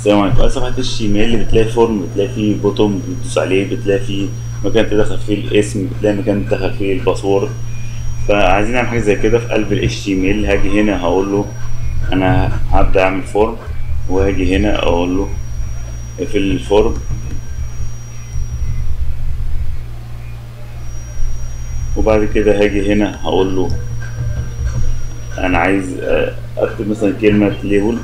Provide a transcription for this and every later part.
السلام عليكم اي صفحه اتش تي ام ال بتلاقي فورم بتلاقي فيه بوتوم بتدوس عليه بتلاقي فيه مكان تدخل فيه الاسم بتلاقي مكان تدخل فيه الباسورد فعايزين نعمل حاجه زي كده في قلب ال HTML هاجي هنا هقول له انا هبدا اعمل فورم وهاجي هنا اقول له في الفورم وبعد كده هاجي هنا هقول له انا عايز اكتب مثلا كلمة ليبل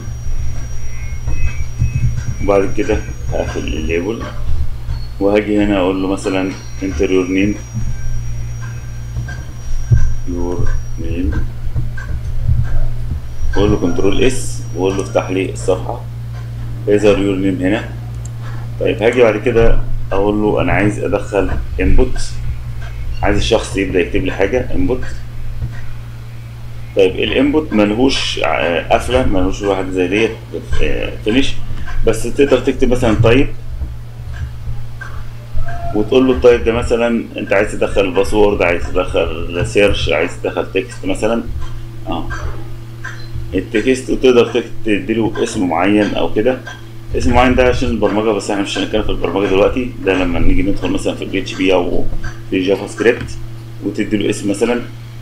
وبعد كده هقفل الليبل وهاجي هنا اقول له مثلا enter your name your name واقول له كنترول اس واقول له افتح لي الصفحة يظهر يور نيم هنا طيب هاجي بعد كده اقول له انا عايز ادخل input عايز الشخص يبدأ يكتب لي حاجة input طيب الانبوت ملهوش قفله ملهوش واحد زي ديت فينش بس تقدر تكتب مثلا تايب وتقول له التايب ده مثلا انت عايز تدخل الباسورد عايز تدخل سيرش عايز تدخل تكست مثلا اه التكست وتقدر تديله اسم معين او كده اسم معين ده عشان البرمجه بس احنا مش هنتكلم في البرمجه دلوقتي ده لما نيجي ندخل مثلا في البي اتش بي او في جافا سكريبت وتديله اسم مثلا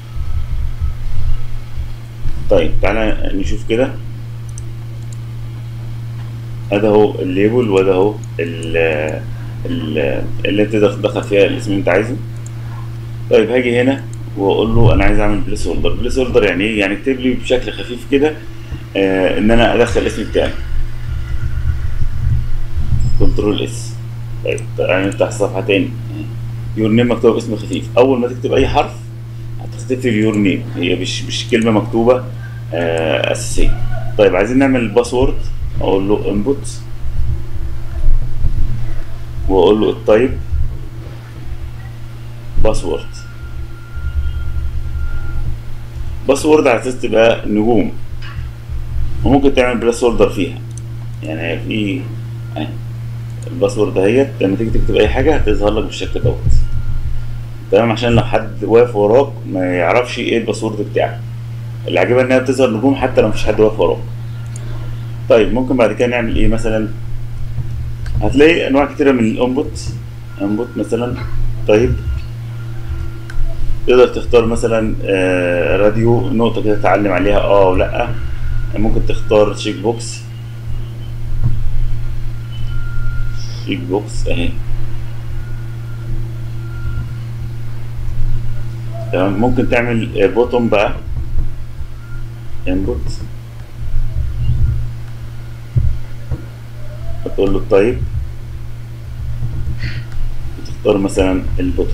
طيب تعالى نشوف كده ادي اهو الليبل وده اهو اللي انت تقدر تدخل فيها الاسم اللي انت عايزه طيب هاجي هنا واقول له انا عايز اعمل بليس هولدر بليس هولدر يعني ايه يعني اكتب لي بشكل خفيف كده آه ان انا ادخل الاسم بتاعي كنترول اس طيب تعالى نفتح الصفحه تاني يور نيم مكتوب اسم خفيف اول ما تكتب اي حرف هتختفي اليور نيم هي مش مش كلمه مكتوبه آه اساسيه طيب عايزين نعمل الباسورد اقول له انبوت واقول له التايب باسورد باسورد على اساس تبقى نجوم وممكن تعمل بلاس هولدر فيها يعني في يعني الباسورد اهيت لما تيجي تكتب اي حاجه هتظهر لك بالشكل دوت تمام عشان لو حد واقف وراك ما يعرفش ايه الباسورد بتاعك اللي عاجبها انها بتظهر نجوم حتى لو مفيش حد واقف وراك طيب ممكن بعد كده نعمل ايه مثلا هتلاقي انواع كتيره من الانبوت انبوت مثلا طيب تقدر تختار مثلا آه راديو نقطة كده تعلم عليها اه او لا ممكن تختار تشيك بوكس تشيك بوكس اهي تمام ممكن تعمل بوتوم بقى انبوت هتقول له الطيب وتختار مثلا البوتوم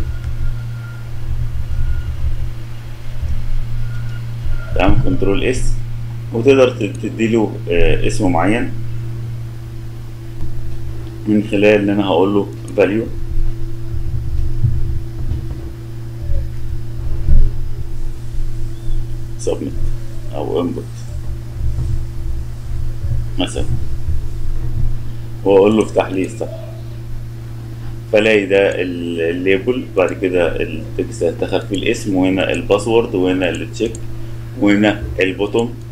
تمام كنترول اس وتقدر تديله اسم معين من خلال ان انا هقول له value submit او input مثلا واقول له افتح لي الصفحه فلاقي ده الليبل بعد كده التكست هتدخل فيه الاسم وهنا الباسورد وهنا التشيك وهنا البوتوم